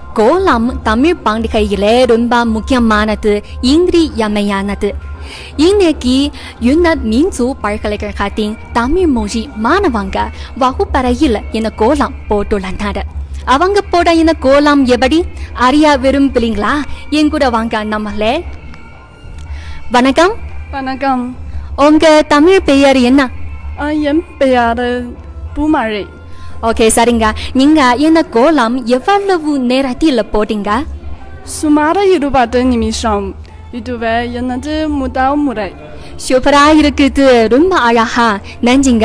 கோலம் தமிழ் பண்டிகையிலே ரொம்ப முக்கியமானது இன்றியமையானது இன்னைக்கு யுன்ன மின்சு பல்கலைக்கழகத்தின் தமிழ் மொழி மாணவங்க வகுப்பறையில் இந்த கோலம் போட்டுள்ளனர் அவங்க போட இந்த கோலம் எப்படி அறிய விரும்புறீங்களா என் கூட வாங்க நம்மளே வணக்கம் வணக்கம் உங்க தமிழ் பெயர் என்ன ஆ, என் பெயர் பூமழை ஓகே சரிங்க நீங்க இந்த கோலம் எவ்வளவு நேரத்தில் போட்டீங்க சுமார் இருபது நிமிஷம் இதுவே எனது முதல் முறை சூப்பரா இருக்குது ரொம்ப அழகா நன்றிங்க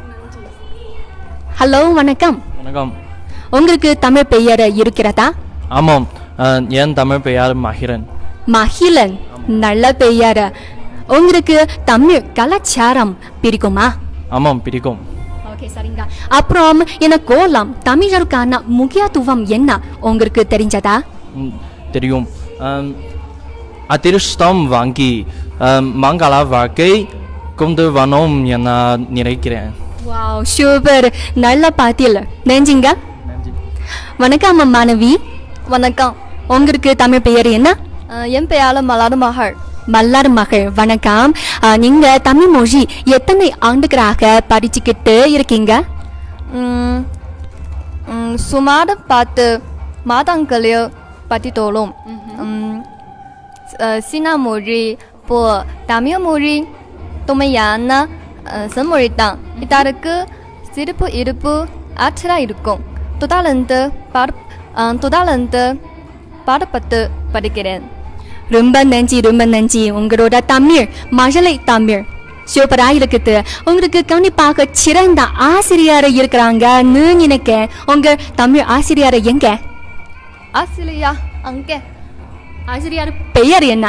ஹலோ வணக்கம் வணக்கம் உங்களுக்கு தமிழ் பெயர் இருக்கிறதா ஆமாம் அஹ், என் தமிழ் பெயர் மகிரன் மகிழன் நல்ல பெயர் உங்களுக்கு தமிழ் கலாச்சாரம் பிடிக்குமா ஆமாம் பிடிக்கும் ஓகே சரிங்க அப்புறம் இந்த கோலம் தமிழருக்கான முக்கியத்துவம் என்ன உங்களுக்கு தெரிஞ்சதா ம், தெரியும் அம், அதிர்ஷ்டம் வாங்கி அம், மங்கள வாழ்க்கை கொண்டு வனோம் என நினைக்கிறேன் வாவ் சூப்பர் நல்ல பாத்தியல் நெஞ்சிங்க நன்றி வணக்கம் மாணவி வணக்கம் உங்களுக்கு தமிழ் பெயர் என்ன அஹ் என் பெயர் மலர் மகள் மல்லார் மகள் வணக்கம் அஹ், நீங்க தமிழ் மொழி எத்தனை ஆண்டுகளாக படிச்சுக்கிட்டு இருக்கீங்க ம், ம், சுமார் பத்து மாதங்களில் படித்தோளும் ம், அஹ், சீனா மொழி போ தமிழ் மொழி தொமையான செம்மொழி தான் இதற்கு சிறப்பு இருப்பு ஆற்றலாக இருக்கும் தொடர்ந்து பாட அஹ், தொடர்ந்து பாடப்பட்டு படிக்கிறேன் ரொம்ப நன்றி ரொம்ப நன்றி உங்களோட தமிழ் மழலை தமிழ் சூப்பரா இருக்குது உங்களுக்கு கண்டிப்பாக சிறந்த ஆசிரியர் இருக்கிறாங்கன்னு நினைக்கிறேன் உங்க தமிழ் ஆசிரியர் எங்க ஆசிலியா அங்கே ஆசிரியர் பெயர் என்ன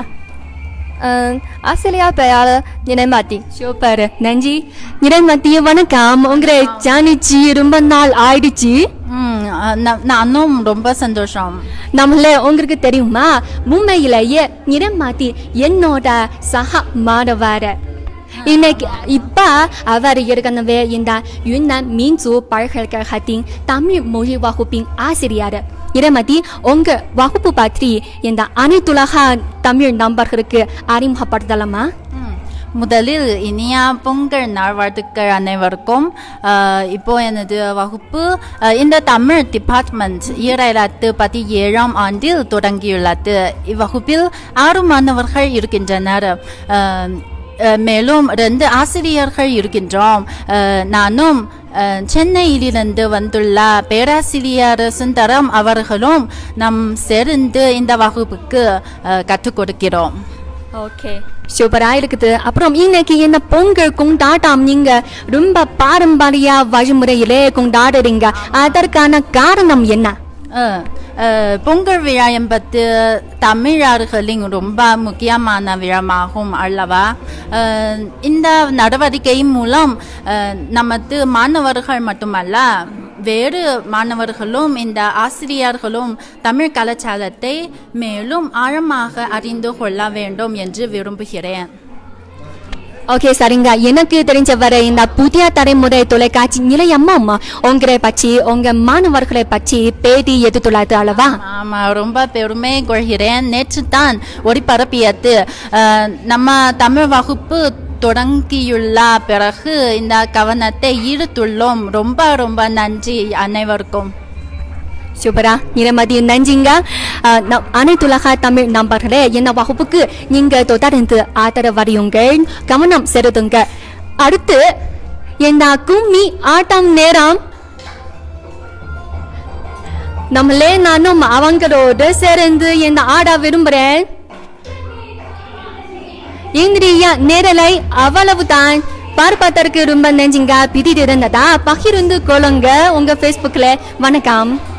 ம், ஆசிலியா பெயர் நினைமாட்டி சூப்பர் நன்றி நிரமதி வணக்கம் உங்களை ஜானிச்சு ரொம்ப நாள் ஆயிடுச்சு ம் அஹ் நா- நானும் ரொம்ப சந்தோஷம் நம்மள உங்களுக்கு தெரியுமா உண்மையிலேயே நிறமாத்தி என்னோட சக மாணவர் இன்னைக்கு இப்ப அவர் ஏற்கனவே இந்த யுன்னான் மின்சு பல்கலைக்கழகத்தின் தமிழ் மொழி வகுப்பின் ஆசிரியர் நிறமதி உங்க வகுப்பு பற்றி இந்த அனைத்துலக தமிழ் நண்பர்களுக்கு அறிமுகப்படுத்தலாமா ம். முதலில் இனிய பொங்கல் நாள் வாழ்த்துக்கள் அனைவருக்கும் அஹ், இப்போ எனது வகுப்பு அஹ், இந்த தமிழ் டிபார்ட்மெண்ட் ஈராயிரத்து பதினேழாம் ஆண்டில் தொடங்கியுள்ளது இவ்வகுப்பில் ஆறு மாணவர்கள் இருக்கின்றனர் அஹ், அஹ், மேலும் ரெண்டு ஆசிரியர்கள் இருக்கின்றோம் அஹ், நானும் அஹ், சென்னையிலிருந்து வந்துள்ள பேராசிரியர் சுந்தரம் அவர்களும் நம் சேர்ந்து இந்த வகுப்புக்கு அஹ், கற்றுக் கொடுக்கிறோம் ஓகே சூப்பரா இருக்குது அப்புறம் இன்னைக்கு இந்த பொங்கல் கொண்டாட்டம் நீங்க ரொம்ப பாரம்பரிய வழிமுறையிலே கொண்டாடுறீங்க அதற்கான காரணம் என்ன அஹ், அஹ், பொங்கல் விழா என்பது தமிழர்களின் ரொம்ப முக்கியமான விழாமாகும் அல்லவா அஹ், இந்த நடவடிக்கை மூலம் அஹ், நமது மாணவர்கள் மட்டுமல்ல வேறு மாணவர்களும் இந்த ஆசிரியர்களும் தமிழ் கலாச்சாரத்தை மேலும் ஆழமாக அறிந்து கொள்ள வேண்டும் என்று விரும்புகிறேன் ஓகே சரிங்க எனக்கு தெரிஞ்ச வரை இந்த புதிய தலைமுறை தொலைக்காட்சி நிலையமும் உங்களை பற்றி உங்க மாணவர்களை பற்றி பேட்டி எடுத்துள்ளது அல்லவா ஆமா ரொம்ப பெருமை கொள்கிறேன் நேற்று தான் ஒளிபரப்பியது அஹ், நம்ம தமிழ் வகுப்பு தொடங்கியுள்ள பிறகு இந்த கவனத்தை ஈடுத்துள்ளோம் ரொம்ப ரொம்ப நன்றி அனைவருக்கும் சூப்பரா நிரமதி நன்றிங்க அஹ், நம் அனைத்துலக தமிழ் நண்பர்களே என்ன வகுப்புக்கு நீங்க தொடர்ந்து ஆதரவறியுங்கள் கவனம் செலுத்துங்க அடுத்து இந்த கும்மி ஆட்டம் நேரம் நம்மளே நானும் அவங்களோடு சேர்ந்து என்ன ஆட விரும்புறேன் இன்றைய நேரலை அவ்வளவுதான் பார்ப்பதற்கு ரொம்ப நெஞ்சுங்க பிடித்திருந்ததா பகிர்ந்து கொள்ளுங்க உங்க ஃபேஸ்புக்ல வணக்கம்